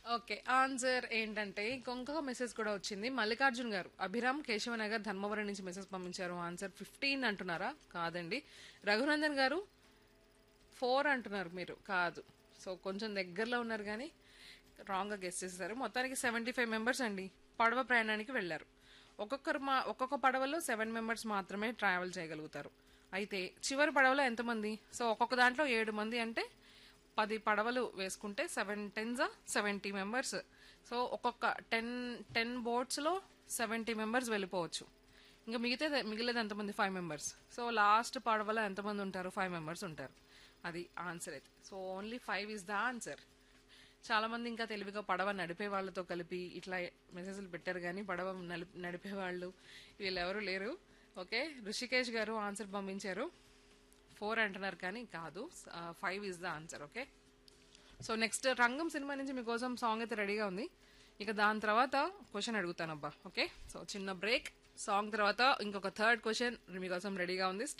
okay answer ఏంటంటే ఇంకొక message కూడా వచ్చింది మల్లికార్జున్ గారు అభిరామ్ కేశవనగర్ ధర్మవరం నుంచి మెసేజ్ పంపించారు ఆన్సర్ ఫిఫ్టీన్ అంటున్నారా కాదండి రఘునందన్ గారు ఫోర్ అంటున్నారు మీరు కాదు సో కొంచెం దగ్గరలో ఉన్నారు కానీ రాంగ్గా గెస్ చేసేసారు మొత్తానికి సెవెంటీ ఫైవ్ మెంబర్స్ అండి పడవ ప్రయాణానికి వెళ్ళారు ఒక్కొక్కరు మా ఒక్కొక్క పడవలో సెవెన్ మెంబర్స్ మాత్రమే ట్రావెల్ చేయగలుగుతారు అయితే చివరి పడవలో ఎంతమంది సో ఒక్కొక్క దాంట్లో ఏడు మంది అంటే పది పడవలు వేసుకుంటే సెవెన్ టెన్జా సెవెంటీ మెంబర్స్ సో ఒక్కొక్క టెన్ టెన్ బోట్స్లో సెవెంటీ మెంబర్స్ వెళ్ళిపోవచ్చు ఇంకా మిగతా మిగిలేదు ఎంతమంది ఫైవ్ మెంబర్స్ సో లాస్ట్ పడవలో ఎంతమంది ఉంటారు ఫైవ్ మెంబర్స్ ఉంటారు అది ఆన్సర్ అయితే so only five is the answer చాలా మంది ఇంకా తెలివిగా పడవ నడిపే వాళ్ళతో కలిపి ఇట్లా మెసేజ్లు పెట్టారు కానీ పడవ నడిపే నడిపే వాళ్ళు వీళ్ళు ఎవరు లేరు ఓకే ఋషికేష్ గారు ఆన్సర్ పంపించారు ఫోర్ అంటున్నారు కానీ కాదు five is the answer okay so next Rangam సినిమా నుంచి మీకోసం సాంగ్ అయితే రెడీగా ఉంది ఇక దాని తర్వాత క్వశ్చన్ అడుగుతానబ్బా ఓకే సో చిన్న బ్రేక్ సాంగ్ తర్వాత ఇంకొక థర్డ్ క్వశ్చన్ మీకోసం రెడీగా ఉంది